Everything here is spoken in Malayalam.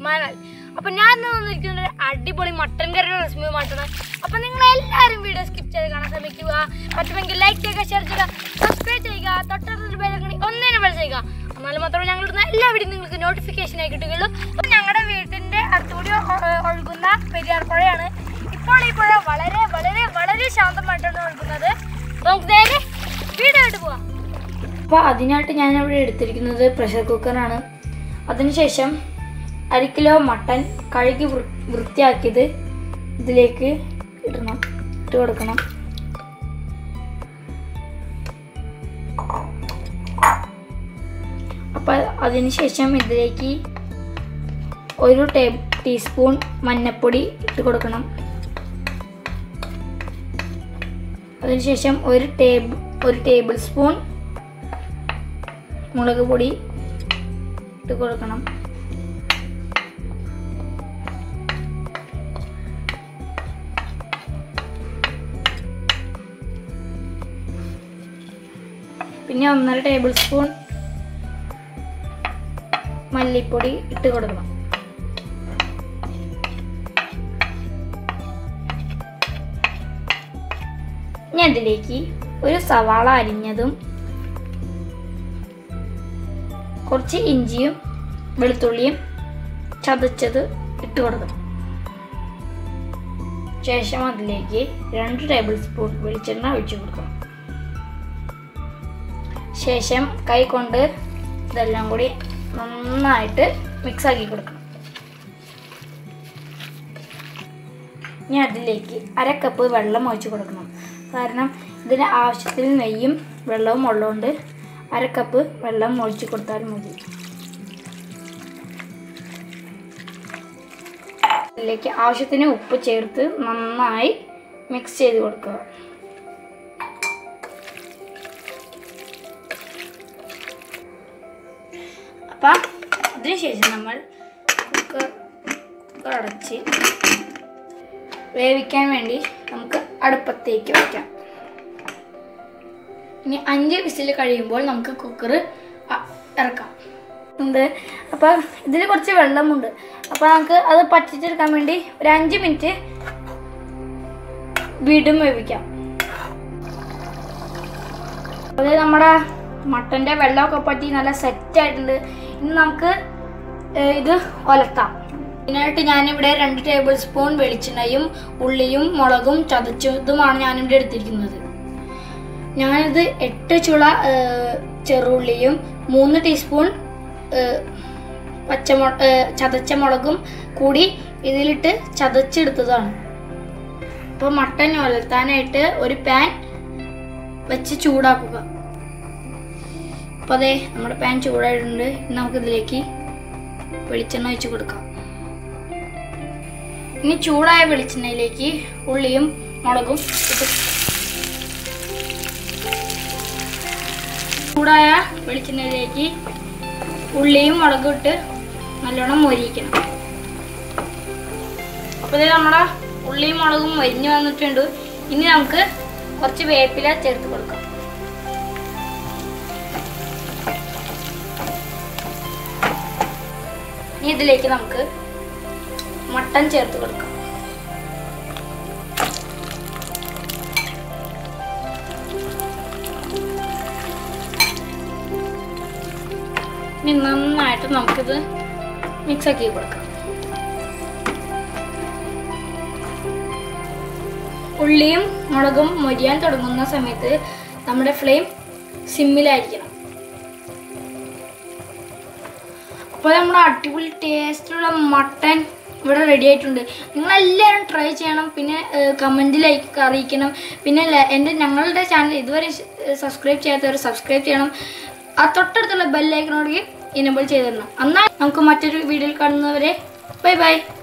മനൽ അപ്പൊ ഞാൻ ഇന്ന് വന്നിരിക്കുന്ന ഒരു അടിപൊളി മട്ടൻ കറിയുടെ റെസിപ്പി മാറ്റണം അപ്പൊ നിങ്ങൾ എല്ലാവരും വീഡിയോ സ്കിപ്പ് ചെയ്ത് കാണാൻ ശ്രമിക്കുക പറ്റുമെങ്കിൽ ലൈക്ക് ചെയ്യുക ഷെയർ ചെയ്യുക സബ്സ്ക്രൈബ് ചെയ്യുക തൊട്ടടുത്തൊരു ബെല്ലക്കണി ഒന്നിനെ ബെൽ ചെയ്യുക എന്നാൽ മാത്രമേ ഞങ്ങളുടെ എല്ലാ വീഡിയോ നിങ്ങൾക്ക് നോട്ടിഫിക്കേഷൻ ആയി കിട്ടുകയുള്ളൂ അപ്പൊ ഞങ്ങളുടെ വീട്ടിന്റെ അടുത്തുകൂടി ഒ- ഒ- ഒഴുകുന്ന പെരിയാർ പുഴയാണ് ഇപ്പോൾ ഈ പുഴ വളരെ വളരെ വളരെ ശാന്തമായിട്ടാണ് ഒഴുകുന്നത് അപ്പൊ നമുക്ക് നേരെ വീഡിയോ ആയിട്ട് പോവാം അപ്പോൾ അതിനായിട്ട് ഞാനിവിടെ എടുത്തിരിക്കുന്നത് പ്രഷർ കുക്കറാണ് അതിനുശേഷം അര കിലോ മട്ടൻ കഴുകി വൃ- വൃത്തിയാക്കിയത് ഇതിലേക്ക് ഇടണം ഇട്ട് കൊടുക്കണം അപ്പോൾ അതിനുശേഷം ഇതിലേക്ക് ഒരു ടേ ടീസ്പൂൺ മഞ്ഞൾപ്പൊടി ഇട്ട് കൊടുക്കണം അതിനുശേഷം ഒരു ടേബിൾ ഒരു ടേബിൾ സ്പൂൺ മുളക് പൊടി ഇട്ട് കൊടുക്കണം പിന്നെ ഒന്നര ടേബിൾ സ്പൂൺ മല്ലിപ്പൊടി ഇട്ട് കൊടുക്കണം ഇനി അതിലേക്ക് ഒരു സവാള അരിഞ്ഞതും കുറച്ച് ഇഞ്ചിയും വെളുത്തുള്ളിയും ചതച്ചത് ഇട്ട് കൊടുക്കണം ശേഷം അതിലേക്ക് രണ്ട് ടേബിൾ സ്പൂൺ വെളിച്ചെണ്ണ ഒഴിച്ചു കൊടുക്കണം ശേഷം കൈ കൊണ്ട് ഇതെല്ലാം കൂടി നന്നായിട്ട് മിക്സ് ആക്കി കൊടുക്കണം ഇനി അതിലേക്ക് അര കപ്പ് വെള്ളം ഒഴിച്ച് കൊടുക്കണം കാരണം ഇതിന് ആവശ്യത്തിന് നെയ്യും വെള്ളവും ഉള്ളതുകൊണ്ട് അര കപ്പ് വെള്ളം ഒഴിച്ച് കൊടുത്താൽ മതി ഇതിലേക്ക് ആവശ്യത്തിന് ഉപ്പ് ചേർത്ത് നന്നായി മിക്സ് ചെയ്ത് കൊടുക്കുക അപ്പം അതിനുശേഷം നമ്മൾ കുക്കർ കുക്കർ അടച്ച് വേവിക്കാൻ വേണ്ടി നമുക്ക് അടുപ്പത്തേക്ക് വയ്ക്കാം ഇനി അഞ്ച് വിസിൽ കഴിയുമ്പോൾ നമുക്ക് കുക്കർ ഇറക്കാം ഉണ്ട് അപ്പോൾ ഇതിൽ കുറച്ച് വെള്ളമുണ്ട് അപ്പോൾ നമുക്ക് അത് പറ്റിച്ചെടുക്കാൻ വേണ്ടി ഒരു അഞ്ച് മിനിറ്റ് വീണ്ടും വേവിക്കാം അത് നമ്മുടെ മട്ടൻ്റെ വെള്ളമൊക്കെ പറ്റി നല്ല സെറ്റ് ആയിട്ടുണ്ട് ഇനി നമുക്ക് ഏഹ്, ഇത് ഒലത്താം ഇതിനായിട്ട് ഞാനിവിടെ രണ്ട് ടേബിൾ സ്പൂൺ വെളിച്ചെണ്ണയും ഉള്ളിയും മുളകും ചതച്ചതുമാണ് ഞാനിവിടെ എടുത്തിരിക്കുന്നത് ഞാനിത് എട്ട് ചുള ഏഹ്, ചെറുള്ളിയും മൂന്ന് ടീസ്പൂൺ ഏഹ്, പച്ചമു ഏഹ്, ചതച്ച മുളകും കൂടി ഇതിലിട്ട് ചതച്ചെടുത്തതാണ് അപ്പോൾ മട്ടൻ ഒലത്താനായിട്ട് ഒരു പാൻ വെച്ച് ചൂടാക്കുക അപ്പോൾ അതെ നമ്മുടെ പാൻ ചൂടായിട്ടുണ്ട് ഇനി നമുക്കിതിലേക്ക് വെളിച്ചെണ്ണ ഒഴിച്ച് കൊടുക്കാം ഇനി ചൂടായ വെളിച്ചെണ്ണയിലേക്ക് ഉള്ളിയും മുളകും ഇട്ട് ചൂടായ വെളിച്ചെണ്ണയിലേക്ക് ഉള്ളിയും മുളകും ഇട്ട് നല്ലോണം മൊരിയിക്കണം അപ്പോൾ ഇത് നമ്മുടെ ഉള്ളിയും മുളകും മരിഞ്ഞു വന്നിട്ടുണ്ട് ഇനി നമുക്ക് കുറച്ച് വേപ്പില ചേർത്ത് കൊടുക്കാം ഇനി ഇതിലേക്ക് നമുക്ക് മട്ടൻ ചേർത്ത് കൊടുക്കാം ഇനി നന്നായിട്ട് നമുക്കിത് മിക്സ് ആക്കി കൊടുക്കാം ഉള്ളിയും മുളകും മൊരിയാൻ തുടങ്ങുന്ന സമയത്ത് നമ്മുടെ ഫ്ലെയിം സിമ്മിലായിരിക്കണം അപ്പോൾ നമ്മുടെ അടിപൊളി ടേസ്റ്റുള്ള മട്ടൻ ഇവിടെ റെഡി ആയിട്ടുണ്ട് നിങ്ങളെല്ലാവരും ട്രൈ ചെയ്യണം പിന്നെ കമൻറ്റിൽ അറിയിക്കണം പിന്നെ ല- എൻ്റെ ഞങ്ങളുടെ ചാനൽ ഇതുവരെ സബ്സ്ക്രൈബ് ചെയ്യാത്തവർ സബ്സ്ക്രൈബ് ചെയ്യണം ആ തൊട്ടടുത്തുള്ള ബെല്ലൈക്കനോട് ഇനബിൾ ചെയ്ത് തരണം എന്നാൽ നമുക്ക് മറ്റൊരു വീഡിയോയിൽ കാണുന്നവരെ ബൈ ബൈ